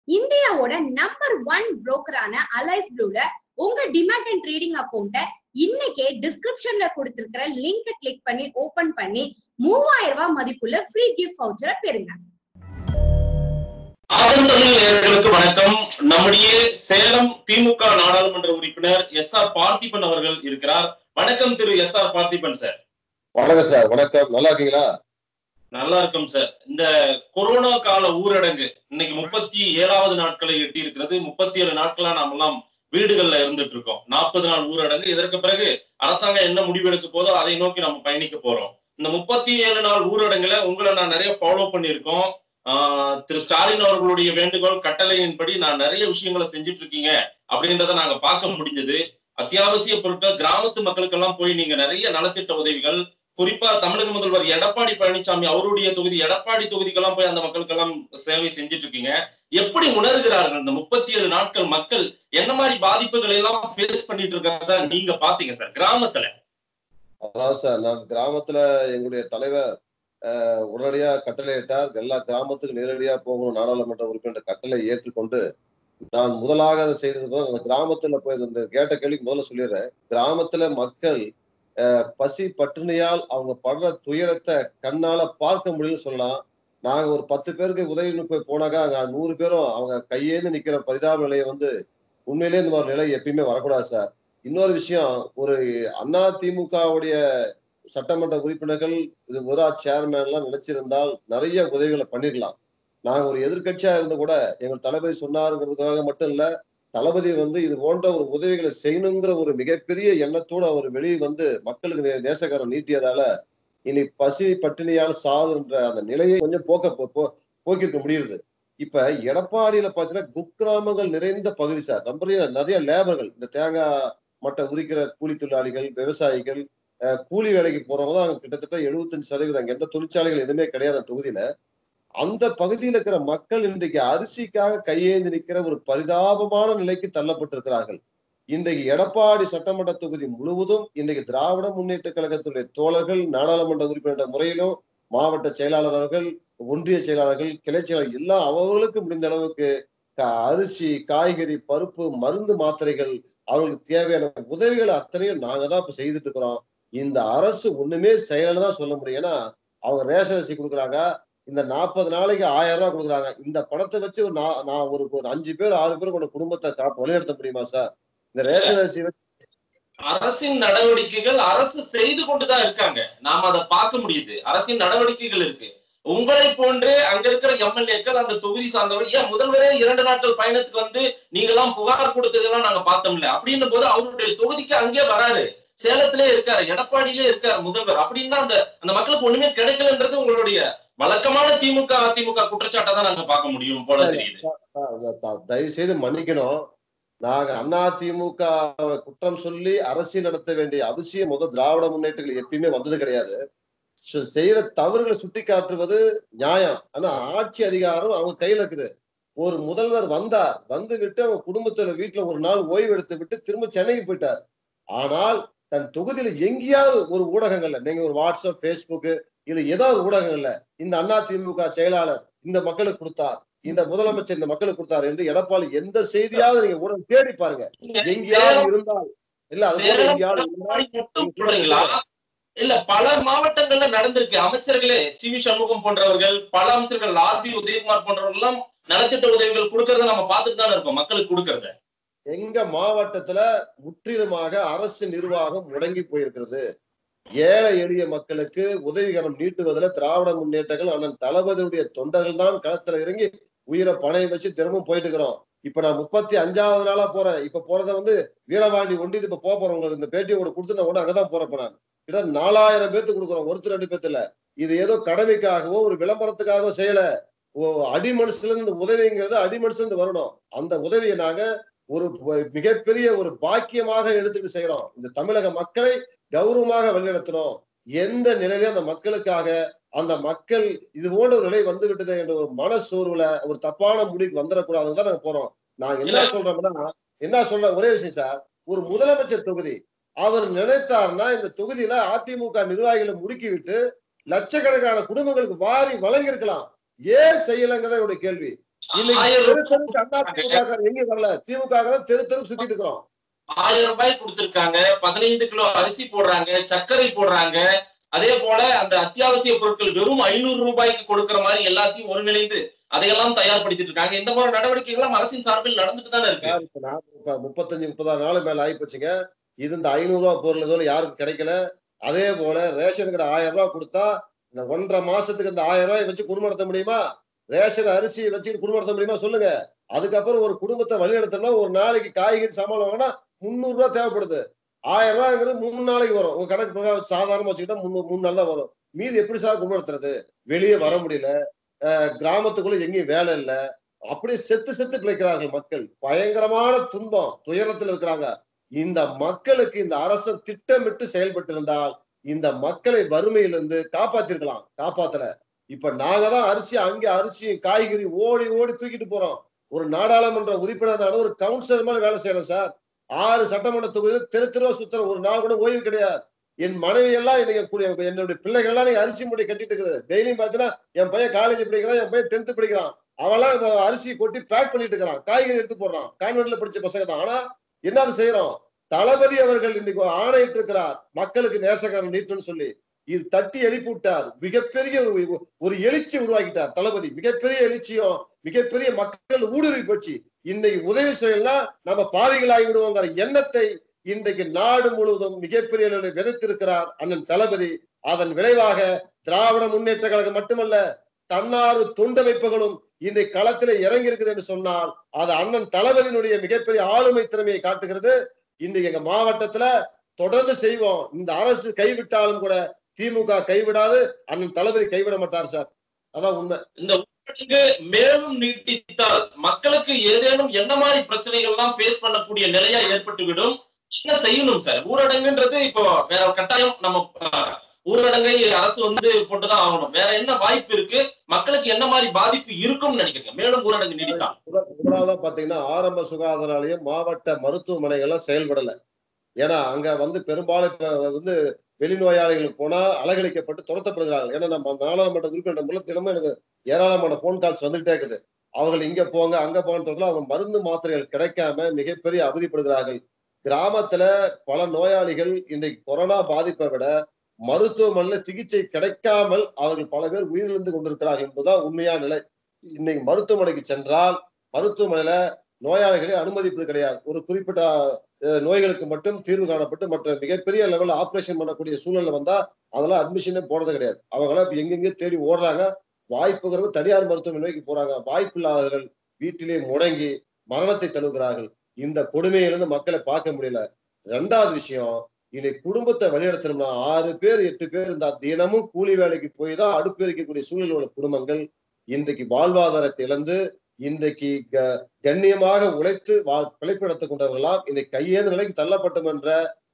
இந்தியாவோட number one புரோக்கரான Alice ப்ளூல உங்க டிமேட் அண்ட் ட்ரேடிங் அக்கௌண்ட்டை இன்னைக்கே டிஸ்கிரிப்ஷன்ல கொடுத்திருக்கிற லிங்கை கிளிக் பண்ணி ஓபன் பண்ணி மூவாயிரம் ரூபாய் மதிப்புள்ள ஃப்ரீ கிஃப்ட் வவுச்சரை பெறுங்க ஆதந்தமிழ் நேயர்களுக்கு வணக்கம் நம்முடைய சேலம் திமுக நாடாளுமன்ற உறுப்பினர் எஸ் ஆர் பார்த்திபன் அவர்கள் இருக்கிறார் வணக்கம் திரு எஸ் ஆர் பார்த்திபன் சார் வணக்கம் சார் வணக்கம் நல்லா இருக்கீங்களா நல்லா இருக்கும் சார் இந்த கொரோனா கால ஊரடங்கு இன்னைக்கு முப்பத்தி ஏழாவது நாட்களை எட்டி இருக்கிறது முப்பத்தி ஏழு நாட்களா நாம எல்லாம் வீடுகள்ல இருந்துட்டு இருக்கோம் நாற்பது நாள் ஊரடங்கு இதற்கு பிறகு அரசாங்கம் என்ன முடிவெடுக்க போதோ அதை நோக்கி நம்ம பயணிக்க போறோம் இந்த முப்பத்தி ஏழு நாள் ஊரடங்குல உங்களை நான் நிறைய ஃபாலோ பண்ணியிருக்கோம் ஆஹ் திரு ஸ்டாலின் அவர்களுடைய வேண்டுகோள் கட்டளையின்படி நான் நிறைய விஷயங்களை செஞ்சுட்டு இருக்கீங்க அப்படின்றத நாங்க பார்க்க முடிஞ்சது அத்தியாவசிய பொருட்கள் கிராமத்து மக்களுக்கெல்லாம் போய் நீங்க நிறைய நலத்திட்ட உதவிகள் குறிப்பா தமிழக முதல்வர் எடப்பாடி பழனிசாமி அவருடைய தொகுதி எடப்பாடி தொகுதிக்கெல்லாம் போய் அந்த மக்களுக்கெல்லாம் சேவை செஞ்சுட்டு இருக்கீங்க எப்படி உணர்கிறார்கள் இந்த முப்பத்தி ஏழு நாட்கள் மக்கள் என்ன மாதிரி பாதிப்புகளை எல்லாம் ஃபேஸ் பண்ணிட்டு இருக்கிறதா நீங்க பாத்தீங்க சார் கிராமத்துல அதாவது சார் நான் கிராமத்துல எங்களுடைய தலைவர் அஹ், உடனடியா கட்டளையிட்டார் எல்லா கிராமத்துக்கும் நேரடியா போகணும் நாடாளுமன்ற உறுப்பினர் கட்டளை ஏற்றுக்கொண்டு நான் முதலாக அதை செய்தது போது அந்த கிராமத்துல போய் இந்த கேட்ட கேள்விக்கு முதல்ல சொல்லிடுறேன் கிராமத்துல மக்கள் அஹ், பசி பட்டினியால் அவங்க படுற துயரத்தை கண்ணால பார்க்க முடியும்னு சொல்லலாம் நாங்க ஒரு பத்து பேருக்கு உதவின்னு போய் போனாக்கா அங்க நூறு பேரும் அவங்க கையேந்து நிக்கிற பரிதாப நிலையை வந்து உண்மையிலேயே இந்த மாதிரி நிலை எப்பயுமே வரக்கூடாது சார் இன்னொரு விஷயம் ஒரு அண்ணா திமுகவுடைய சட்டமன்ற உறுப்பினர்கள் இது முதா சேர்மேன் எல்லாம் நினைச்சிருந்தால் நிறைய உதவிகளை பண்ணிடலாம் நாங்க ஒரு எதிர்க்கட்சியா இருந்து கூட எங்கள் தளபதி சொன்னாருங்கிறதுக்காக மட்டும் இல்ல தளபதி வந்து இது போன்ற ஒரு உதவிகளை செய்யணுங்கிற ஒரு மிகப்பெரிய எண்ணத்தோடு அவர் வெளியே வந்து மக்களுக்கு நே- நேசக்காரம் நீட்டியதால இனி பசி பட்டினியால் சாவுன்ற அந்த நிலையை கொஞ்சம் போக்க போ- போ- போக்கியிருக்க முடியுது இப்ப எடப்பாடியில பாத்தீங்கன்னா குக்கிராமங்கள் நிறைந்த பகுதி சார் நிறைய நிறைய லேபர்கள் இந்த தேங்காய் மட்டை உரிக்கிற கூலி தொழிலாளிகள் விவசாயிகள் அஹ், கூலி வேலைக்கு போறவங்க தான் அங்க கிட்டத்தட்ட எழுபத்தஞ்சு சதவீதம் அங்க எந்த தொழிற்சாலைகள் எதுவுமே கிடையாது அந்த தொகுதியில அந்த பகுதியில் இருக்கிற மக்கள் இன்றைக்கு அரிசிக்காக கையேந்தி நிற்கிற ஒரு பரிதாபமான நிலைக்கு தள்ளப்பட்டிருக்கிறார்கள் இன்றைக்கு எடப்பாடி சட்டமன்ற தொகுதி முழுவதும் இன்றைக்கு திராவிட முன்னேற்ற கழகத்துடைய தோழர்கள் நாடாளுமன்ற உறுப்பினர் முறையிலும் மாவட்ட செயலாளர்கள் ஒன்றிய செயலாளர்கள் கிளை செயலாளர்கள் எல்லாம் அவர்களுக்கு முடிந்த அளவுக்கு க- அரிசி காய்கறி பருப்பு மருந்து மாத்திரைகள் அவங்களுக்கு தேவையான உதவிகளை அத்தனையும் நாங்க தான் இப்ப செய்துட்டு இருக்கிறோம் இந்த அரசு ஒண்ணுமே செய்யலன்னு தான் சொல்ல முடியும் ஏன்னா அவங்க ரேஷன் அரிசி கொடுக்குறாங்க இந்த நாற்பது நாளைக்கு ஆயிரம் ரூபாய் கொடுக்குறாங்க இந்த பணத்தை வச்சு ஒரு நா- நான் ஒரு ஒரு அஞ்சு பேர் ஆறு பேர் கொண்ட குடும்பத்தை காப்பு வழிநடத்த முடியுமா சார் இந்த ரேஷன் அரிசி வச்சு அரசின் நடவடிக்கைகள் அரசு செய்து கொண்டுதான் இருக்காங்க நாம அதை பார்க்க முடியுது அரசின் நடவடிக்கைகள் இருக்கு உங்களை போன்று அங்க இருக்கிற எம்எல்ஏக்கள் அந்த தொகுதி சார்ந்தவர் ஏன் முதல்வரே இரண்டு நாட்கள் பயணத்துக்கு வந்து நீங்களாம் புகார் கொடுத்ததெல்லாம் நாங்க பார்த்தோம்ல அப்படின்னும் போது அவருடைய தொகுதிக்கு அங்கே வராரு சேலத்திலே இருக்காரு எடப்பாடியிலே இருக்காரு முதல்வர் அப்படின்னா அந்த அந்த மக்களுக்கு ஒண்ணுமே கிடைக்கலன்றது உங்களுடைய வழக்கமான திமுக அதிமுக குற்றச்சாட்டை தான் நாங்க பார்க்க முடியும் போல தெரியுது த- த- தயவு செய்து மன்னிக்கணும் நாங்க அண்ணா திமுக குற்றம் சொல்லி அரசியல் நடத்த வேண்டிய அவசியம் முதல் திராவிட முன்னேற்றங்கள் எப்பயுமே வந்தது கிடையாது சு- செய்யற தவறுகளை சுட்டி காட்டுவது நியாயம் ஆனா ஆட்சி அதிகாரம் அவங்க கையில இருக்குது ஒரு முதல்வர் வந்தார் வந்து விட்டு அவங்க குடும்பத்துல வீட்டுல ஒரு நாள் ஓய்வு எடுத்து விட்டு திரும்ப சென்னைக்கு போயிட்டார் ஆனால் தன் தொகுதியில எங்கேயாவது ஒரு ஊடகங்கள்ல நீங்க ஒரு வாட்ஸ்அப் பேஸ்புக் இல்ல ஏதோ ஒரு ஊடகங்கள்ல இந்த அண்ணா திமுக செயலாளர் இந்த மக்களுக்கு கொடுத்தார் இந்த முதலமைச்சர் இந்த மக்களுக்கு கொடுத்தார் என்று எடப்பாடி எந்த செய்தியாவது நீங்க ஊடகம் தேடி பாருங்க எங்கேயாவது இருந்தால் இல்ல அது போல சேலம் எங்கேயாவது எடப்பாடி இருந்தால் மட்டும் சொல்றீங்களா இல்ல பல மாவட்டங்கள்ல நடந்திருக்கு அமைச்சர்களே சி வி சண்முகம் போன்றவர்கள் பல அமைச்சர்கள் ஆர் பி உதயகுமார் போன்றவர்கள் எல்லாம் நலத்திட்ட உதவிகள் கொடுக்கறத நம்ம பார்த்துட்டு தானே இருக்கோம் மக்களுக்கு கொடுக்கறத எங்க மாவட்டத்துல முற்றிலுமாக அரசு நிர்வாகம் முடங்கி போயிருக்கிறது ஏழை எளிய மக்களுக்கு உதவிகரம் நீட்டுவதில் திராவிட முன்னேற்றங்கள் அண்ணன் தளபதியுடைய தொண்டர்கள் தான் களத்துல இறங்கி உயிரை பணைய வச்சு தினமும் போயிட்டு இருக்கிறோம் இப்ப நான் முப்பத்தி அஞ்சாவது நாளா போறேன் இப்ப போறத வந்து வீரவாண்டி ஒண்டிட்டு இப்ப போக போறேன் உங்களுக்கு இந்த பேட்டியை கூட கொடுத்து நான் கூட அங்கதான் போறேன் இப்ப நான் கிட்ட நாலாயிரம் பேத்து கொடுக்குறோம் ஒருத்தர் ரெண்டு பேத்துல இது ஏதோ கடமைக்காகவோ ஒரு விளம்பரத்துக்காகவோ செய்யல ஓ, அடி மனுஷத்துல இருந்து இந்த உதவிங்கிறது அடி மனுஷத்துல இருந்து வரணும் அந்த உதவியை நாங்க ஒரு ப- மிகப்பெரிய ஒரு பாக்கியமாக எடுத்துட்டு செய்யறோம் இந்த தமிழக மக்களை கௌரவமாக வழிநடத்தணும் எந்த நிலையிலும் அந்த மக்களுக்காக அந்த மக்கள் இது போன்ற ஒரு நிலை வந்து விட்டது என்ற ஒரு மன சோர்வுல ஒரு தப்பான முடிவுக்கு வந்துடக்கூடாதுன்னு தான் நாங்க போறோம் நாங்க என்ன சொல்றோம்னா என்ன சொல்ற ஒரே விஷயம் சார் ஒரு முதலமைச்சர் தொகுதி அவர் நினைத்தார்னா இந்த தொகுதியில அதிமுக நிர்வாகிகளை முடுக்கி விட்டு லட்சக்கணக்கான குடும்பங்களுக்கு வாரி வழங்கியிருக்கலாம் ஏன் செய்யலைங்கிறத என்னுடைய கேள்வி இன்னைக்கு ஆயிரம் தெரு ரூபாய் தெருக்கு அண்ணா திமுக எங்க வரல திமுக தான் தெரு தெருக்கு சுத்திட்டு இருக்கிறோம் ஆயிரம் ரூபாய் கொடுத்திருக்காங்க பதினைந்து கிலோ அரிசி போடுறாங்க சர்க்கரை போடுறாங்க அதே போல அந்த அத்தியாவசிய பொருட்கள் வெறும் ஐநூறு ரூபாய்க்கு கொடுக்கிற மாதிரி எல்லாத்தையும் ஒருங்கிணைந்து அதையெல்லாம் தயார்படுத்திட்டு இருக்காங்க இந்த மாதிரி நடவடிக்கைகள் அரசின் சார்பில் நடந்துட்டு தானே இருக்கு சார், இப்ப நான் இப்ப முப்பத்தஞ்சு முப்பதாறு நாள் மேல ஆகி போச்சுங்க இது இந்த ஐநூறு ரூபாய் பொருள் எதுவும் யாருக்கும் கிடைக்கல அதே போல ரேஷன் கடை ஆயிரம் ரூபாய் கொடுத்தா இந்த ஒன்றரை மாசத்துக்கு இந்த ஆயிரம் ரூபாய் வச்சு குடும்பம் நடத்த முடியுமா ரேஷன் அரிசி வச்சுக்கிட்டு குடும்பம் நடத்த முடியுமா சொல்லுங்க அதுக்கப்புறம் ஒரு குடும்பத்தை வழி நடத்தணும்னா ஒரு நாளைக்கு காய்கறி சாமான் வாங்கினா முந்நூறு ரூபாய் தேவைப்படுது ஆயிரம் ரூபாய்ங்கிறது மூணு நாளைக்கு வரும் உங்க கணக்கு பிரகாரம் சாதாரணமா வச்சுக்கிட்டா முந்நூறு மூணு நாள் தான் வரும் மீதி எப்படி சார் குடும்பம் நடத்துறது வெளியே வர முடியல அஹ் கிராமத்துக்குள்ள எங்கேயும் வேலை இல்ல அப்படியே செத்து செத்து பிழைக்கிறார்கள் மக்கள் பயங்கரமான துன்பம் துயரத்தில் இருக்கிறாங்க இந்த மக்களுக்கு இந்த அரசு திட்டமிட்டு செயல்பட்டு இருந்தால் இந்த மக்களை வறுமையிலிருந்து காப்பாத்திருக்கலாம் காப்பாத்தல இப்ப நாங்க தான் அரிசி அங்க அரிசி காய்கறி ஓடி ஓடி தூக்கிட்டு போறோம் ஒரு நாடாளுமன்ற உறுப்பினர் ஒரு கவுன்சிலர் மாதிரி வேலை செய்யறேன் சார் ஆறு சட்டமன்ற தொகுதியில் தெரு தெருவா சுத்துற ஒரு நாள் கூட ஓய்வு கிடையாது என் மனைவி எல்லாம் இன்னைக்கு கூடிய என்னுடைய பிள்ளைகள் எல்லாம் நீங்க அரிசி மூட்டை கட்டிட்டு இருக்குது டெய்லியும் பாத்தீங்கன்னா என் பையன் காலேஜ் படிக்கிறான் என் பையன் டென்த் படிக்கிறான் அவெல்லாம் இப்ப அரிசி கொட்டி பேக் பண்ணிட்டு இருக்கிறான் காய்கறி எடுத்து போடுறான் கான்வென்ட்ல படிச்ச பசங்க தான் ஆனா என்ன செய்யறோம் தளபதி அவர்கள் இன்னைக்கு ஆணையிட்டு இருக்கிறார் மக்களுக்கு நேசக்காரன் நீட்டுன்னு சொல்லி இது தட்டி எழுப்பி விட்டார் மிகப்பெரிய ஒரு ஒரு எழுச்சி உருவாக்கிட்டார் தளபதி மிகப்பெரிய எழுச்சியும் மிகப்பெரிய மக்கள் ஊடுருவி போச்சு இன்னைக்கு உதவி செய்யலாம் நம்ம பாவிகளாகி விடுவோங்கிற எண்ணத்தை இன்றைக்கு நாடு முழுவதும் மிகப்பெரிய அளவில் விதைத்திருக்கிறார் அண்ணன் தளபதி அதன் விளைவாக திராவிட முன்னேற்ற கழகம் மட்டுமல்ல தன்னார்வ தொண்டமைப்புகளும் இன்றைக்கு களத்திலே இறங்கி இருக்குது என்று சொன்னால் அது அண்ணன் தளபதியினுடைய மிகப்பெரிய ஆளுமை திறமையை காட்டுகிறது இன்றைக்கு எங்க மாவட்டத்துல தொடர்ந்து செய்வோம் இந்த அரசு கைவிட்டாலும் கூட திமுக கைவிடாது அண்ணன் தளபதி கைவிட மாட்டார் சார் அதான் உண்மை இந்த ஊரடங்கு மேலும் நீட்டித்தால் மக்களுக்கு ஏதேனும் என்ன மாதிரி பிரச்சனைகள் எல்லாம் ஃபேஸ் பண்ணக்கூடிய நிலையா ஏற்பட்டு விடும் என்ன செய்யணும் சார் ஊரடங்குன்றது இப்போ வேற கட்டாயம் நம்ம அஹ், ஊரடங்கை அரசு வந்து போட்டுதான் ஆகணும் வேற என்ன வாய்ப்பு இருக்கு மக்களுக்கு என்ன மாதிரி பாதிப்பு இருக்கும்னு நினைக்கிறீங்க மேலும் ஊரடங்கு நீடித்தா முதல்- முதலாவதா பாத்தீங்கன்னா ஆரம்ப சுகாதார நிலையம் மாவட்ட மருத்துவமனைகள்லாம் செயல்படல ஏன்னா அங்க வந்து பெரும்பாலும் இப்ப வந்து வெளிநோயாளிகள் போனா அலகழிக்கப்பட்டு துரத்தப்படுகிறார்கள் ஏன்னா நம்ம நாடாளுமன்ற உறுப்பினர் மூலம் தினமும் எனக்கு ஏராளமான போன் கால்ஸ் வந்துகிட்டே இருக்குது அவர்கள் இங்க போங்க அங்க போங்க அவங்க மருந்து மாத்திரைகள் கிடைக்காம மிகப்பெரிய அவதிப்படுகிறார்கள் கிராமத்துல பல நோயாளிகள் இன்றைக்கு கொரோனா பாதிப்பை விட மருத்துவமனையில சிகிச்சை கிடைக்காமல் அவர்கள் பல பேர் உயிரிழந்து கொண்டிருக்கிறார்கள் என்பதுதான் உண்மையான நிலை இன்னைக்கு மருத்துவமனைக்கு சென்றால் மருத்துவமனையில நோயாளிகளை அனுமதிப்பது கிடையாது ஒரு குறிப்பிட்ட அஹ், நோய்களுக்கு மட்டும் தீர்வு காணப்பட்டு மற்ற மிகப்பெரிய லெவல்ல ஆபரேஷன் பண்ணக்கூடிய சூழ்நிலை வந்தா அதெல்லாம் அட்மிஷனே போறது கிடையாது அவங்களாம் இப்ப எங்கெங்கயோ தேடி ஓடுறாங்க வாய்ப்புங்கிறது தனியார் மருத்துவமனைக்கு போறாங்க வாய்ப்பு இல்லாதவர்கள் வீட்டிலே முடங்கி மரணத்தை தழுவுகிறார்கள் இந்த கொடுமையிலிருந்து மக்களை பார்க்க முடியல ரெண்டாவது விஷயம் இன்னைக்கு குடும்பத்தை வழிநடத்தணும்னா ஆறு பேர் எட்டு பேர் இருந்தா தினமும் கூலி வேலைக்கு போய் தான் அடுப்பு எரிக்கக்கூடிய சூழ்நிலை உள்ள குடும்பங்கள் இன்றைக்கு வாழ்வாதாரத்தை இழந்து இன்றைக்கு க- கண்ணியமாக உழைத்து வா- பிழைப்பு நடத்திக் கொண்டவர்களாம் இன்னைக்கு கையேந்த நிலைக்கு தள்ளப்பட்டோம் என்ற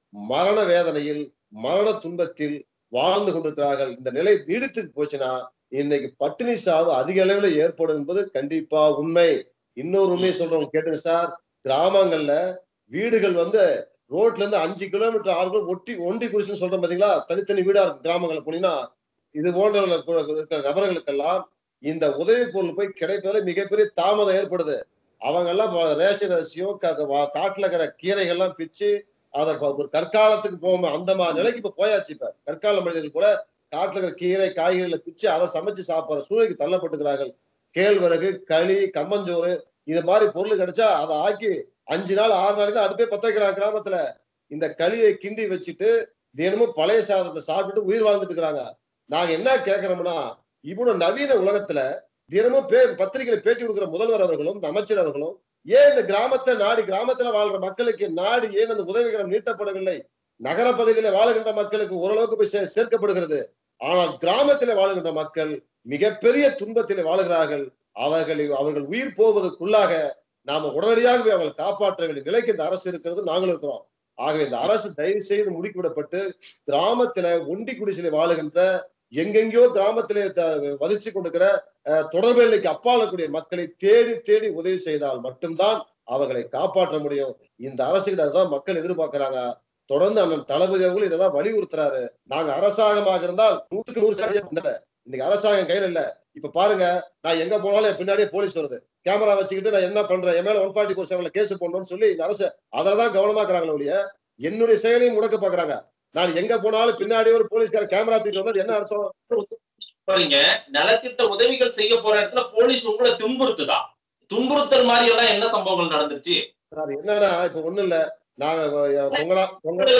மரண வேதனையில் மரண துன்பத்தில் வாழ்ந்து கொண்டிருக்கிறார்கள் இந்த நிலை நீடித்து போச்சுன்னா இன்னைக்கு பட்டினி சாவு அதிக அளவில் ஏற்படும் என்பது கண்டிப்பா உண்மை இன்னொரு உண்மையை சொல்றவங்க கேட்டுங்க சார் கிராமங்கள்ல வீடுகள் வந்து ரோட்ல இருந்து அஞ்சு கிலோமீட்டர் ஆறு கிலோ ஒட்டி ஒண்டி குடிசுன்னு சொல்றோம் பாத்தீங்களா தனித்தனி வீடா இருக்கு கிராமங்கள்ல போனீங்கன்னா இது போன்ற இருக்கிற நபர்களுக்கெல்லாம் இந்த உதவி பொருள் போய் கிடைப்பதில் மிகப்பெரிய தாமதம் ஏற்படுது அவங்க எல்லாம் வ- ரேஷன் அரிசியும் க- க- வா- காட்டுல இருக்கிற கீரைகள்லாம் பிச்சு அதை ப- ஒரு கற்காலத்துக்கு போகும் அந்த மாதிரி நிலைக்கு இப்ப போயாச்சு இப்ப கற்கால மனிதர்கள் கூட காட்டுல இருக்கிற கீரை காய்கறிகளை பிச்சு அதை சமைச்சு சாப்பிடுற சூழ்நிலைக்கு தள்ளப்பட்டுக்கிறார்கள் கேழ்வரகு களி கம்மஞ்சோறு இது மாதிரி பொருள் கிடைச்சா அதை ஆக்கி அஞ்சு நாள் ஆறு நாளைக்கு தான் அடுப்பே பத்த வைக்கிறாங்க கிராமத்துல இந்த களியை கிண்டி வச்சுட்டு தினமும் பழைய சாதத்தை சாப்பிட்டுட்டு உயிர் வாழ்ந்துட்டு இருக்கிறாங்க நாங்க என்ன கேட்கிறோம்னா இவ்வளவு நவீன உலகத்துல தினமும் பே பத்திரிகையில பேட்டி கொடுக்கிற முதல்வர் அவர்களும் இந்த அமைச்சர் அவர்களும் ஏன் இந்த கிராமத்தை நாடு கிராமத்துல வாழ்ற மக்களுக்கு நாடு ஏன் அந்த உதவிகரம் நீட்டப்படவில்லை நகர பகுதியில வாழுகின்ற மக்களுக்கு ஓரளவுக்கு போய் சே- சேர்க்கப்படுகிறது ஆனால் கிராமத்திலே வாழுகின்ற மக்கள் மிகப்பெரிய துன்பத்திலே வாழுகிறார்கள் அவர்களை அவர்கள் உயிர் போவதற்குள்ளாக நாம உடனடியாக போய் அவங்களை காப்பாற்ற வேண்டிய நிலைக்கு இந்த அரசு இருக்கிறது நாங்களும் இருக்கிறோம் ஆகவே இந்த அரசு தயவு செய்து முடுக்கிவிடப்பட்டு கிராமத்தில ஒண்டி குடிசையில வாழுகின்ற எங்கெங்கயோ கிராமத்திலே த- வதிச்சு கொண்டிருக்கிற அஹ், தொடர்பு எல்லைக்கு அப்பாலக்கூடிய மக்களை தேடி தேடி உதவி செய்தால் மட்டும்தான் அவர்களை காப்பாற்ற முடியும் இந்த அரசுகிட்ட அதுதான் மக்கள் எதிர்பார்க்கிறாங்க தொடர்ந்து அண்ணன் தளபதி அவர்கள் இதான் வலியுறுத்துறாரு நாங்க அரசாங்கமாக இருந்தால் நூற்றுக்கு நூறு சதவீதம் வந்துட. இன்னைக்கு அரசாங்கம் கையில இல்ல இப்ப பாருங்க நான் எங்க போனாலும் என் பின்னாடியே போலீஸ் வருது கேமரா வச்சுக்கிட்டு நான் என்ன பண்றேன் என் மேல ஒன் ஃபார்ட்டி ஃபோர் செவன்ல கேஸ் போடணும்னு சொல்லி இந்த அரசு அதில்தான் கவனமாக்குறாங்களே ஒழிய என்னுடைய செயலையும் முடக்க பாக்குறாங்க நான் எங்க போனாலும் பின்னாடி ஒரு போலீஸ்கார கேமரா தூக்கிட்டு வந்தது என்ன அர்த்தம் போறீங்க நலத்திட்ட உதவிகள் செய்ய போற இடத்துல போலீஸ் உங்களை துன்புறுத்துதா துன்புறுத்தல் மாதிரி எல்லாம் என்ன சம்பவங்கள் நடந்துருச்சு சார் என்னன்னா இப்ப ஒண்ணும் இல்ல நாங்க அஹ், பொங்கலா பொங்கல்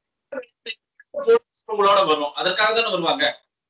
உங்களோட வரும் அதற்காக தானே வருவாங்க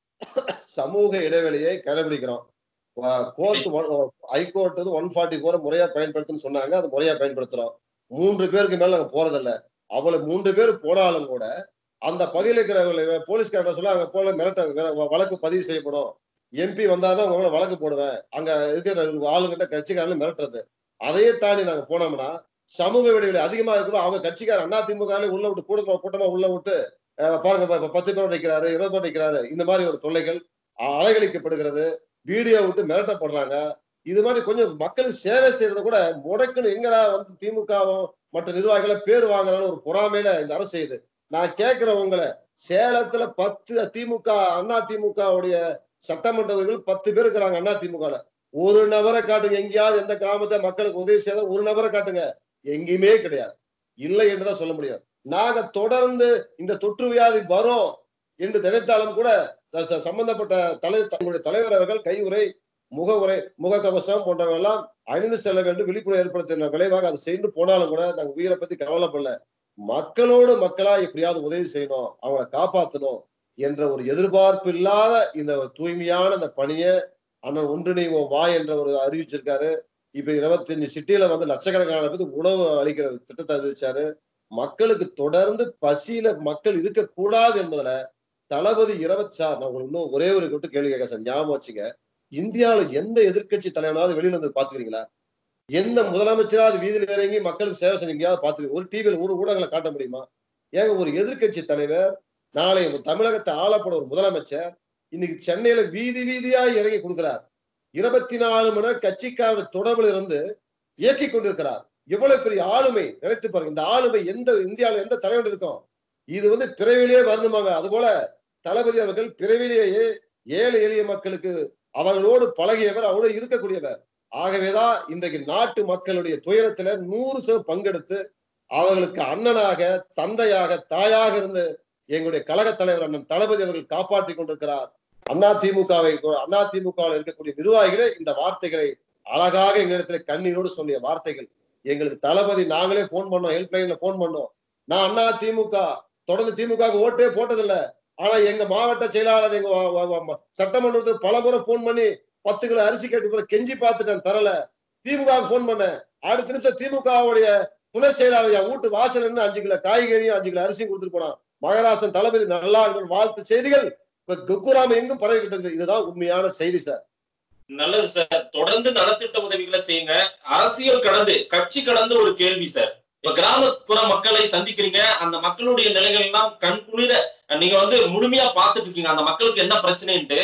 சமூக இடைவெளியை கடைபிடிக்கிறோம் கோர்ட் ஹைகோர்ட் வந்து ஒன் ஃபார்ட்டி போரை முறையா பயன்படுத்துன்னு சொன்னாங்க அது முறையா பயன்படுத்துறோம் மூன்று பேருக்கு மேல நாங்க போறதில்ல அவ்வளவு மூன்று பேர் போனாலும் கூட அந்த பகுதியில் இருக்கிற போலீஸ்காரங்க சொல்ல அங்க போல மிரட்ட மிர- வழக்கு பதிவு செய்யப்படும் எம்பி வந்தாதான் உங்க மேல வழக்கு போடுவேன் அங்க இருக்கிற ஆளுங்கிட்ட கட்சிக்காரங்க மிரட்டுறது அதையே தாண்டி நாங்க போனோம்னா சமூக இடைவெளி அதிகமா இருக்கிறோம் அவங்க கட்சிக்கார அண்ணா திமுக உள்ள விட்டு கூட்டமா கூட்டமா உள்ள விட்டு அஹ், பாருங்க இப்ப- இப்ப பத்து பேர் நிக்கிறாரு இருபது பேர் நிக்கிறாரு இந்த மாதிரி ஒரு தொல்லைகள் அ- அலைகழிக்கப்படுகிறது வீடியோ விட்டு மிரட்டப்படுறாங்க இது மாதிரி கொஞ்சம் மக்களுக்கு சேவை செய்யறத கூட முடக்குன்னு எங்கடா வந்து திமுகவும் மற்ற நிர்வாகிகளை பேர் வாங்குறான்னு ஒரு பொறாமையில இந்த அரசு செய்யுது நான் கேட்கிறேன் உங்களை சேலத்துல பத்து திமுக அண்ணா திமுகவுடைய சட்டமன்ற உறுப்பினர்கள் பத்து பேர் இருக்கிறாங்க அண்ணா திமுகல ஒரு நபரை காட்டுங்க எங்கேயாவது எந்த கிராமத்தை மக்களுக்கு உதவி செய்த ஒரு நபரை காட்டுங்க எங்கேயுமே கிடையாது இல்லை என்றுதான் சொல்ல முடியும் நாங்க தொடர்ந்து இந்த தொற்று வியாதி வரும் என்று நினைத்தாலும் கூட ச- ச- சம்பந்தப்பட்ட தலை தங்களுடைய தலைவர் அவர்கள் கையுறை முகவுரை முகக்கவசம் போன்றவெல்லாம் அணிந்து செல்ல வேண்டும் விழிப்புணர்வு ஏற்படுத்தின விளைவாக அதை செய்து போனாலும் கூட நாங்க உயிரை பத்தி கவலைப்படல மக்களோடு மக்களா எப்படியாவது உதவி செய்யணும் அவங்கள காப்பாத்தணும் என்ற ஒரு எதிர்பார்ப்பு இல்லாத இந்த ஒரு தூய்மையான இந்த பணியை அண்ணன் ஒன்றிணைவோம் வா என்ற ஒரு அறிவிச்சிருக்காரு இப்ப இருபத்தஞ்சு சிட்டியில வந்து லட்சக்கணக்கான பேருக்கு உணவு அளிக்கிற திட்டத்தை அறிவிச்சாரு மக்களுக்கு தொடர்ந்து பசியில மக்கள் இருக்கக்கூடாது என்பதுல தளபதி இருபத்தி சார் நான் உங்களுக்கு இன்னும் ஒரே ஒரு மட்டும் கேள்வி கேட்க சார் ஞாபகம் வச்சுங்க இந்தியாவுல எந்த எதிர்க்கட்சி தலைவனாவது வெளியில வந்து பாத்துக்கிறீங்களா எந்த முதலமைச்சராவது வீதியில இறங்கி மக்களுக்கு சேவை செஞ்சு எங்கேயாவது பாத்துக்க ஒரு டிவியில ஒரு ஊடகங்களை காட்ட முடியுமா ஏங்க ஒரு எதிர்க்கட்சி தலைவர் நாளை தமிழகத்தை ஆளப்பட ஒரு முதலமைச்சர் இன்னைக்கு சென்னையில வீதி வீதியா இறங்கி கொடுக்கிறார் இருபத்தி நாலு மணி நேரம் கட்சிக்காரர் தொடர்பில் இருந்து இயக்கி கொண்டிருக்கிறார் எவ்வளவு பெரிய ஆளுமை நினைத்து பாருங்க இந்த ஆளுமை எந்த இந்தியாவில எந்த தலைவர் இருக்கும் இது வந்து பிறவிலேயே வரணுமாங்க அதுபோல தளபதி அவர்கள் பிறவிலேயே ஏழை எளிய மக்களுக்கு அவர்களோடு பழகியவர் அவரோடு இருக்கக்கூடியவர் ஆகவேதான் இன்றைக்கு நாட்டு மக்களுடைய துயரத்துல நூறு சதவீதம் பங்கெடுத்து அவர்களுக்கு அண்ணனாக தந்தையாக தாயாக இருந்து எங்களுடைய கழக தலைவர் அண்ணன் தளபதி அவர்கள் காப்பாற்றி கொண்டிருக்கிறார் அண்ணா திமுகவை அண்ணா திமுகவில் இருக்கக்கூடிய நிர்வாகிகளே இந்த வார்த்தைகளை அழகாக எங்களிடத்துல கண்ணீரோடு சொல்லிய வார்த்தைகள் எங்களுக்கு தளபதி நாங்களே போன் பண்ணோம் ஹெல்ப்லைன்ல போன் பண்ணோம் நான் அண்ணா திமுக தொடர்ந்து திமுக ஓட்டே போட்டதில்ல ஆனா எங்க மாவட்ட செயலாளர் எங்க வ- வ- வ- சட்டமன்றத்துக்கு பல முறை போன் பண்ணி பத்து கிலோ அரிசி கேட்டு போய் கெஞ்சி பார்த்துட்டேன் தரல திமுக போன் பண்ணேன் அடுத்த நிமிஷம் திமுகவுடைய துணை செயலாளர் என் வீட்டு வாசல் நின்னு அஞ்சு கிலோ காய்கறியும் அஞ்சு கிலோ அரிசியும் கொடுத்துட்டு போனான் மகராசன் தளபதி நல்லா இருக்கணும் வாழ்த்து செய்திகள் இப்ப குக்குராம எங்கும் பரவிக்கிட்டு இருக்குது இதுதான் உண்மையான செய்தி சார் நல்லது சார் தொடர்ந்து நலத்திட்ட உதவிகளை செய்யுங்க அரசியல் கடந்து கட்சி கடந்து ஒரு கேள்வி சார் இப்ப கிராமப்புற மக்களை சந்திக்கிறீங்க அந்த மக்களுடைய நிலைகள் எல்லாம் கண் குளிர நீங்க வந்து முழுமையா பார்த்துட்டு இருக்கீங்க அந்த மக்களுக்கு என்ன பிரச்சனைன்ட்டு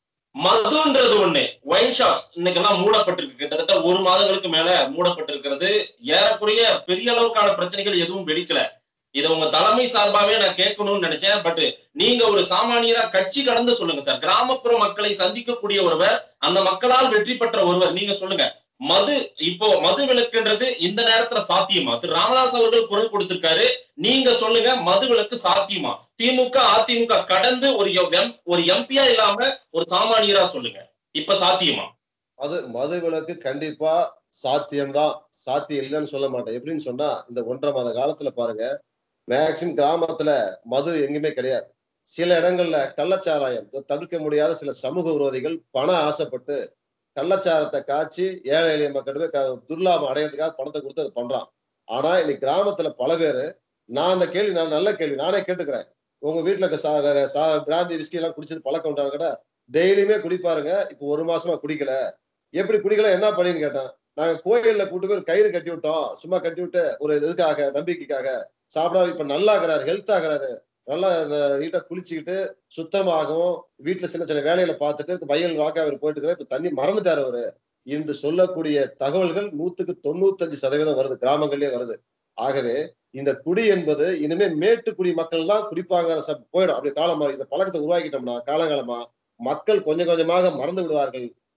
மதுன்றது ஒண்ணு ஒயின் ஷாப்ஸ் இன்னைக்கெல்லாம் மூடப்பட்டிருக்கு கிட்டத்தட்ட ஒரு மாதங்களுக்கு மேல மூடப்பட்டிருக்கிறது ஏறக்குறைய பெரிய அளவுக்கான பிரச்சனைகள் எதுவும் வெடிக்கல இதை உங்க தலைமை சார்பாவே நான் கேட்கணும்னு நினைச்சேன் பட் நீங்க ஒரு சாமானியரா கட்சி கடந்து சொல்லுங்க சார் கிராமப்புற மக்களை சந்திக்கக்கூடிய ஒருவர் அந்த மக்களால் வெற்றி பெற்ற ஒருவர் நீங்க சொல்லுங்க மது இப்போ மது விலக்குன்றது இந்த நேரத்துல சாத்தியமா திரு ராமதாஸ் அவர்கள் குரல் கொடுத்திருக்காரு நீங்க சொல்லுங்க மது விலக்கு சாத்தியமா திமுக அதிமுக கடந்து ஒரு எம் ஒரு எம்பியா இல்லாம ஒரு சாமானியரா சொல்லுங்க இப்ப சாத்தியமா அது மது விலக்கு கண்டிப்பா சாத்தியம்தான் சாத்தியம் இல்லைன்னு சொல்ல மாட்டேன் எப்படின்னு சொன்னா இந்த ஒன்றரை மாத காலத்துல பாருங்க மேக்சிமம் கிராமத்துல மது எங்குமே கிடையாது சில இடங்கள்ல கள்ளச்சாராயம் தவிர்க்க முடியாத சில சமூக விரோதிகள் பண ஆசைப்பட்டு கள்ளச்சாரத்தை காய்ச்சி ஏழை எளிய மக்களுக்கு க- துர்லாபம் அடையிறதுக்காக பணத்தை கொடுத்து அதை பண்றான் ஆனா இன்னைக்கு கிராமத்துல பல பேரு நான் அந்த கேள்வி நான் நல்ல கேள்வி நானே கேட்டுக்கிறேன் உங்க வீட்டுல இருக்க சா- சா- பிராந்தி விஸ்கி எல்லாம் குடிச்சது பழக்கம் உண்டான கூட டெய்லியுமே குடிப்பாருங்க இப்போ ஒரு மாசமா குடிக்கல எப்படி குடிக்கல என்ன பண்ணின்னு கேட்டேன் நாங்க கோயில்ல கூட்டு போய் ஒரு கயிறு கட்டி விட்டோம் சும்மா கட்டி விட்டு ஒரு இதுக்காக நம்பிக்கைக்காக சாப்பிடாம இப்ப நல்லா ஆகுறாரு ஹெல்த் ஆகுறாரு நல்லா நீட்டா குளிச்சுக்கிட்டு சுத்தமாகவும் வீட்டுல சின்ன சின்ன வேலைகளை பார்த்துட்டு வயல் வாக்க அவர் போயிட்டு இருக்கிறார் இப்ப தண்ணி மறந்துட்டாரு அவரு என்று சொல்லக்கூடிய தகவல்கள் நூத்துக்கு தொண்ணூத்தஞ்சு சதவீதம் வருது கிராமங்கள்லயே வருது ஆகவே இந்த குடி என்பது இனிமே மேட்டுக்குடி மக்கள் தான் குடிப்பாங்க ச- போயிடும் அப்படி காலம் மாறி இந்த பழக்கத்தை உருவாக்கிட்டோம்னா காலங்காலமா மக்கள் கொஞ்சம் கொஞ்சமாக மறந்து விடுவார்கள்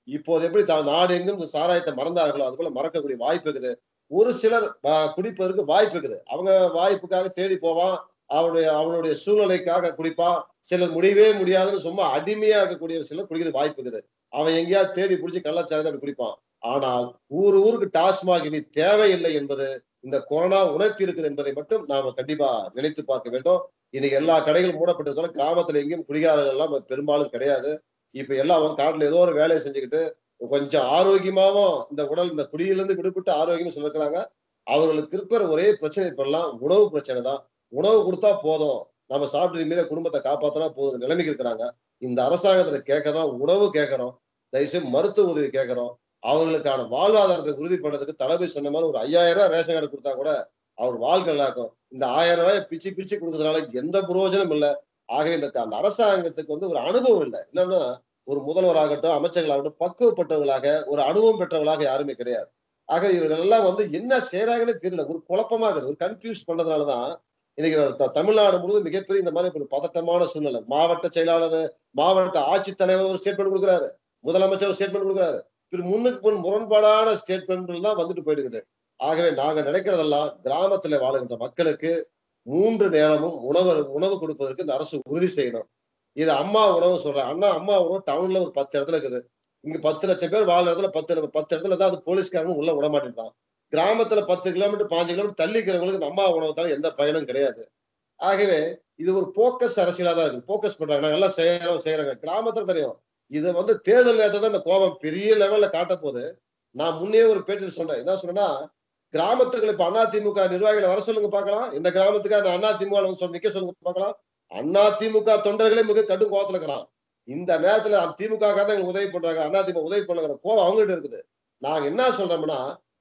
இப்போது எப்படி தான் நாடு எங்கும் இந்த சாராயத்தை மறந்தார்களோ அது போல மறக்கக்கூடிய வாய்ப்பு இருக்குது ஒரு சிலர் ஆஹ், குடிப்பதற்கு வாய்ப்பு இருக்குது அவங்க வாய்ப்புக்காக தேடி போவான் அவனுடைய அவனுடைய சூழ்நிலைக்காக குடிப்பான் சிலர் முடியவே முடியாதுன்னு சும்மா அடிமையா இருக்கக்கூடிய சிலர் குடிக்கிறது வாய்ப்பு இருக்குது அவன் எங்கேயாவது தேடி பிடிச்சி கள்ளச்சாரத்தை அப்படி குடிப்பான் ஆனால் ஊர் ஊருக்கு டாஸ்மாக் இனி தேவையில்லை என்பது இந்த கொரோனா உணர்த்தி இருக்குது என்பதை மட்டும் நாம கண்டிப்பா நினைத்து பார்க்க வேண்டும் இன்னைக்கு எல்லா கடைகளும் மூடப்பட்டதால கிராமத்துல எங்கேயும் குடிகாரர்கள் எல்லாம் பெரும்பாலும் கிடையாது இப்ப எல்லாம் அவங்க காட்டுல ஏதோ ஒரு வேலையை செஞ்சுக்கிட்டு கொஞ்சம் ஆரோக்கியமாவும் இந்த உடல் இந்த குடியிலிருந்து விடுபட்டு ஆரோக்கியமா சொல்லிருக்கிறாங்க அவர்களுக்கு இருக்கிற ஒரே பிரச்சனை இப்ப எல்லாம் உணவு பிரச்சனை தான் உணவு கொடுத்தா போதும் நம்ம சாப்பிட்டு மீத குடும்பத்தை காப்பாத்தினா போதும் நிலைமைக்கு இருக்கிறாங்க இந்த அரசாங்கத்துல கேட்கறோம் உணவு கேட்கறோம் தயவுசெய்து மருத்துவ உதவி கேட்கறோம் அவர்களுக்கான வாழ்வாதாரத்தை உறுதி பண்றதுக்கு தளபதி சொன்ன மாதிரி ஒரு ஐயாயிரம் ரூபாய் ரேஷன் கார்டு கொடுத்தா கூட அவர் வாழ்க்கை நல்லா இருக்கும் இந்த ஆயிரம் ரூபாய் பிச்சு பிச்சு கொடுக்கறதுனால எந்த பிரயோஜனம் இல்லை ஆகவே இந்த அந்த அரசாங்கத்துக்கு வந்து ஒரு அனுபவம் இல்லை என்னன்னா ஒரு முதல்வராகட்டும் அமைச்சர்களாகட்டும் பக்குவப்பட்டவர்களாக ஒரு அனுபவம் பெற்றவர்களாக யாருமே கிடையாது ஆக இவர்கள் எல்லாம் வந்து என்ன செய்யறாங்கன்னே தெரியல ஒரு குழப்பமா இருக்குது ஒரு கன்ஃபியூஸ் பண்றதுனாலதான் இன்னைக்கு த- தமிழ்நாடு முழுவதும் மிகப்பெரிய இந்த மாதிரி ஒரு பதட்டமான சூழ்நிலை மாவட்ட செயலாளர் மாவட்ட ஆட்சித்தலைவர் ஒரு ஸ்டேட்மெண்ட் கொடுக்குறாரு முதலமைச்சர் ஒரு ஸ்டேட்மெண்ட் கொடுக்குறாரு பிற முன்னுக்கு முன் முரண்பாடான ஸ்டேட்மெண்ட்கள் தான் வந்துட்டு போயிடுக்குது ஆகவே நாங்க நினைக்கிறதெல்லாம் கிராமத்துல வாழுகின்ற மக்களுக்கு மூன்று நேரமும் உணவு உணவு கொடுப்பதற்கு இந்த அரசு உறுதி செய்யணும் இது அம்மா உணவு சொல்றேன் அண்ணா அம்மா உணவு டவுன்ல ஒரு பத்து இடத்துல இருக்குது இங்க பத்து லட்சம் பேர் வாழ்ற இடத்துல பத்து இட- பத்து இடத்துல தான் அது போலீஸ்காரங்க உள்ள விட மாட்டேன்றான் கிராமத்துல பத்து கிலோமீட்டர் பாஞ்சு கிலோமீட்டர் தள்ளி இருக்கிறவங்களுக்கு இந்த அம்மா உணவுத்தால எந்த பயனும் கிடையாது ஆகவே இது ஒரு போக்கஸ் அரசியலா தான் இருக்கு போக்கஸ் பண்றாங்க நாங்க எல்லாம் செய்யறோம் செய்யறாங்க கிராமத்துல தெரியும் இது வந்து தேர்தல் நேரத்தை தான் இந்த கோபம் பெரிய லெவல்ல காட்ட போது நான் முன்னே ஒரு பேட்டியில் சொன்னேன் என்ன சொன்னேன்னா கிராமத்துக்கு இப்ப அதிமுக நிர்வாகிகளை வர சொல்லுங்க பார்க்கலாம் இந்த கிராமத்துக்கு நான் அதிமுக வந்து சொல்ல நிக்க சொல்லுங்க பார்க்கலாம் அதிமுக தொண்டர்களே மிக கடும் கோபத்துல இருக்கிறான் இந்த நேரத்துல திமுக தான் எங்களுக்கு உதவி பண்றாங்க அதிமுக உதவி பண்ணுங்கிற கோபம் அவங்ககிட்ட இருக்குது நாங்க என்ன சொல்றோம்னா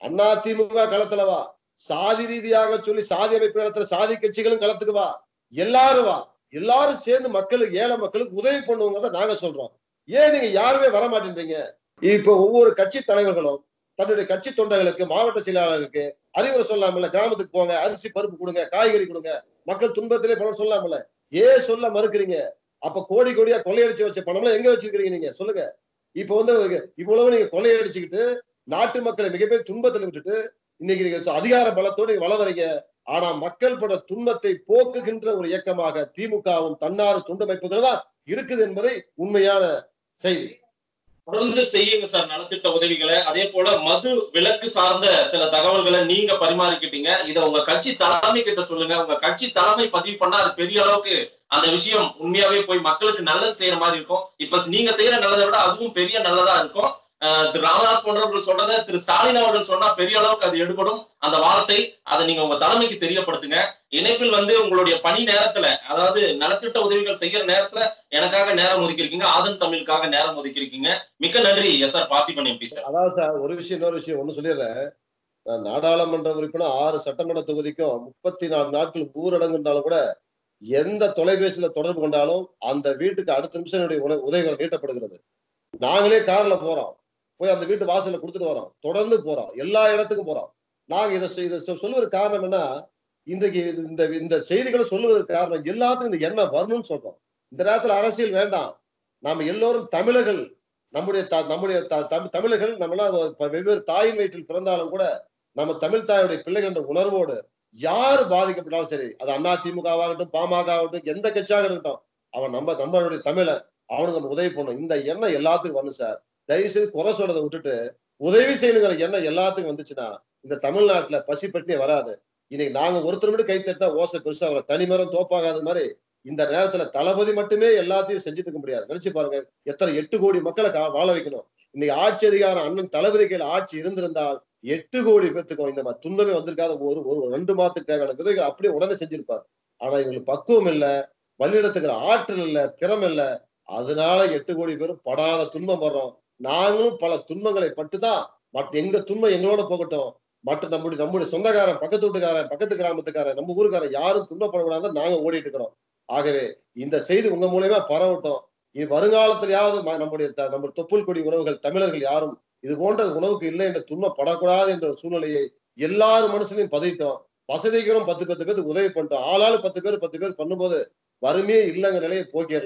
அதிமுக களத்துல வா சாதி ரீதியாக சொல்லி சாதி அமைப்பு களத்துல சாதி கட்சிகளும் களத்துக்கு வா எல்லாரும் வா எல்லாரும் சேர்ந்து மக்களுக்கு ஏழை மக்களுக்கு உதவி பண்ணுவோங்க நாங்க சொல்றோம் ஏன் நீங்க யாருமே வர மாட்டேன்றீங்க இப்ப ஒவ்வொரு கட்சி தலைவர்களும் தன்னுடைய கட்சி தொண்டர்களுக்கு மாவட்ட செயலாளருக்கு அறிவுரை சொல்லாமல கிராமத்துக்கு போங்க அரிசி பருப்பு கொடுங்க காய்கறி கொடுங்க மக்கள் துன்பத்திலே பணம் சொல்லாமல ஏன் சொல்ல மறுக்கிறீங்க அப்ப கோடி கோடியா கொள்ளையடிச்சு வச்ச பணம்லாம் எங்க வச்சிருக்கீங்க நீங்க சொல்லுங்க இப்ப வந்து இவ்வளவு நீங்க கொள்ளையடிச்சுக்கிட்டு நாட்டு மக்களை மிகப்பெரிய துன்பத்தில் விட்டுட்டு இன்னைக்கு நீங்க அதிகார பலத்தோடு நீங்க வள வரீங்க ஆனா மக்கள் பட துன்பத்தை போக்குகின்ற ஒரு இயக்கமாக திமுகவும் தன்னாறு துண்டமைப்புகள் தான் இருக்குது என்பதை உண்மையான செய்தி தொடர்ந்து செய்யுங்க சார் நலத்திட்ட உதவிகளை அதே போல மது விலக்கு சார்ந்த சில தகவல்களை நீங்க பரிமாறிக்கிட்டீங்க இத உங்க கட்சி தலைமை கிட்ட சொல்லுங்க உங்க கட்சி தலைமை பதிவு பண்ணா அது பெரிய அளவுக்கு அந்த விஷயம் உண்மையாவே போய் மக்களுக்கு நல்லது செய்யற மாதிரி இருக்கும் இப்ப நீங்க செய்யற நல்லதை விட அதுவும் பெரிய நல்லதா இருக்கும் ஆஹ் திரு ராமதாஸ் போன்றவர்கள் சொல்றத திரு ஸ்டாலின் அவர்கள் சொன்னா பெரிய அளவுக்கு அது எடுபடும் அந்த வார்த்தை அதை நீங்க உங்க தலைமைக்கு தெரியப்படுத்துங்க இணைப்பில் வந்து உங்களுடைய பணி நேரத்துல அதாவது நலத்திட்ட உதவிகள் செய்யற நேரத்துல எனக்காக நேரம் ஒதுக்கிருக்கீங்க ஆதன் தமிழுக்காக நேரம் ஒதுக்கிருக்கீங்க மிக்க நன்றி S R Parthiban MP sir அதாவது சார் ஒரு விஷயம் இன்னொரு விஷயம் ஒண்ணு சொல்லிடுறேன் நான் நாடாளுமன்ற உறுப்பினர் ஆறு சட்டமன்ற தொகுதிக்கும் முப்பத்தி நாலு நாட்கள் ஊரடங்கு இருந்தாலும் கூட எந்த தொலைபேசியில தொடர்பு கொண்டாலும் அந்த வீட்டுக்கு அடுத்த நிமிஷம் என்னுடைய உண- உதவிகள் நீட்டப்படுகிறது நாங்களே கார்ல போறோம் போய் அந்த வீட்டு வாசல்ல கொடுத்துட்டு வரோம் தொடர்ந்து போறோம் எல்லா இடத்துக்கும் போறோம் நாங்க இதை செ- இதை சொ- சொல்லுவதற்கு காரணம் என்ன இன்றைக்கு இது- இந்த இந்த செய்திகளை சொல்லுவதற்கு காரணம் எல்லாத்துக்கும் இந்த எண்ணம் வரணும்னு சொல்றோம் இந்த நேரத்துல அரசியல் வேண்டாம் நாம எல்லோரும் தமிழர்கள் நம்முடைய த- நம்முடைய த- தமிழ் தமிழர்கள் நம்மளாம் இப்ப வெவ்வேறு தாயின் வயிற்றில் பிறந்தாலும் கூட நம்ம தமிழ் தாயுடைய பிள்ளைகள் என்ற உணர்வோடு யார் பாதிக்கப்பட்டாலும் சரி அது அண்ணா திமுக ஆகட்டும் பாமக ஆகட்டும் எந்த கட்சியாக இருக்கட்டும் அவன் நம்ம நம்மளுடைய தமிழன் அவனுக்கு நம்ம உதவி பண்ணணும் இந்த எண்ணம் எல்லாத்துக்கும் வந்து சார் தயவு செய்து குறை சொல்றதை விட்டுட்டு உதவி செய்யணுங்கிற எண்ணம் எல்லாத்துக்கும் வந்துச்சுன்னா இந்த தமிழ்நாட்டுல பசி பட்டினி வராது இன்னைக்கு நாங்க ஒருத்தர் மட்டும் கை தட்டா ஓசை பெருசா வர தனிமரம் தோப்பாகாத மாதிரி இந்த நேரத்துல தளபதி மட்டுமே எல்லாத்தையும் செஞ்சுட்டு இருக்க முடியாது நினைச்சு பாருங்க எத்தனை எட்டு கோடி மக்களை கா- வாழ வைக்கணும் இன்னைக்கு ஆட்சி அதிகாரம் அண்ணன் தளபதி கையில ஆட்சி இருந்திருந்தால் எட்டு கோடி பேத்துக்கும் இந்த மாதிரி துன்பமே வந்திருக்காத ஒரு ஒரு ரெண்டு மாதத்துக்கு தேவையான விதைகள் அப்படியே உடனே செஞ்சிருப்பார் ஆனா இவங்களுக்கு பக்குவம் இல்ல வழிநடத்துக்கிற ஆற்றல் இல்ல திறமை இல்ல அதனால எட்டு கோடி பேரும் படாத துன்பம் வர்றோம் நாங்களும் பல துன்பங்களை பட்டுதான் மற்ற எங்க துன்பம் எங்களோட போகட்டும் மற்ற நம்முடைய நம்முடைய சொந்தக்காரன் பக்கத்து வீட்டுக்காரன் பக்கத்து கிராமத்துக்காரன் நம்ம ஊருக்காரன் யாரும் துன்பப்படக்கூடாதுன்னு நாங்க ஓடிட்டு இருக்கிறோம் ஆகவே இந்த செய்தி உங்க மூலியமா பரவட்டும் இனி வருங்காலத்திலேயாவது ம- நம்முடைய த- நம்ம தொப்புள் கொடி உறவுகள் தமிழர்கள் யாரும் இது போன்ற உணவுக்கு இல்லை என்ற துன்பப்படக்கூடாது என்ற சூழ்நிலையை எல்லாரும் மனசுலையும் பதிட்டோம் வசதிக்கிறோம் பத்து பத்து பேருக்கு உதவி பண்ணிட்டோம் ஆளாளு பத்து பேர் பத்து பேர் பண்ணும்போது வறுமையே இல்லைங்கிற நிலையை போக்கிடலாம்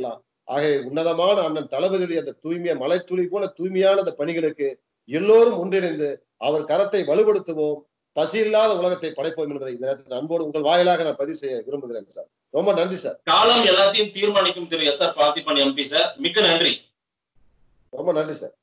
ஆக உன்னதமான அண்ணன் தளபதியுடைய அந்த தூய்மைய மலைத்துளி போல தூய்மையான அந்த பணிகளுக்கு எல்லோரும் ஒன்றிணைந்து அவர் கரத்தை வலுப்படுத்துவோம் பசி இல்லாத உலகத்தை படைப்போம் என்பதை இந்த நேரத்தில் அன்போடு உங்கள் வாயிலாக நான் பதிவு செய்ய விரும்புகிறேன் சார் ரொம்ப நன்றி சார் காலம் எல்லாத்தையும் தீர்மானிக்கும் திரு S R Parthiban MP sir மிக்க நன்றி ரொம்ப நன்றி சார்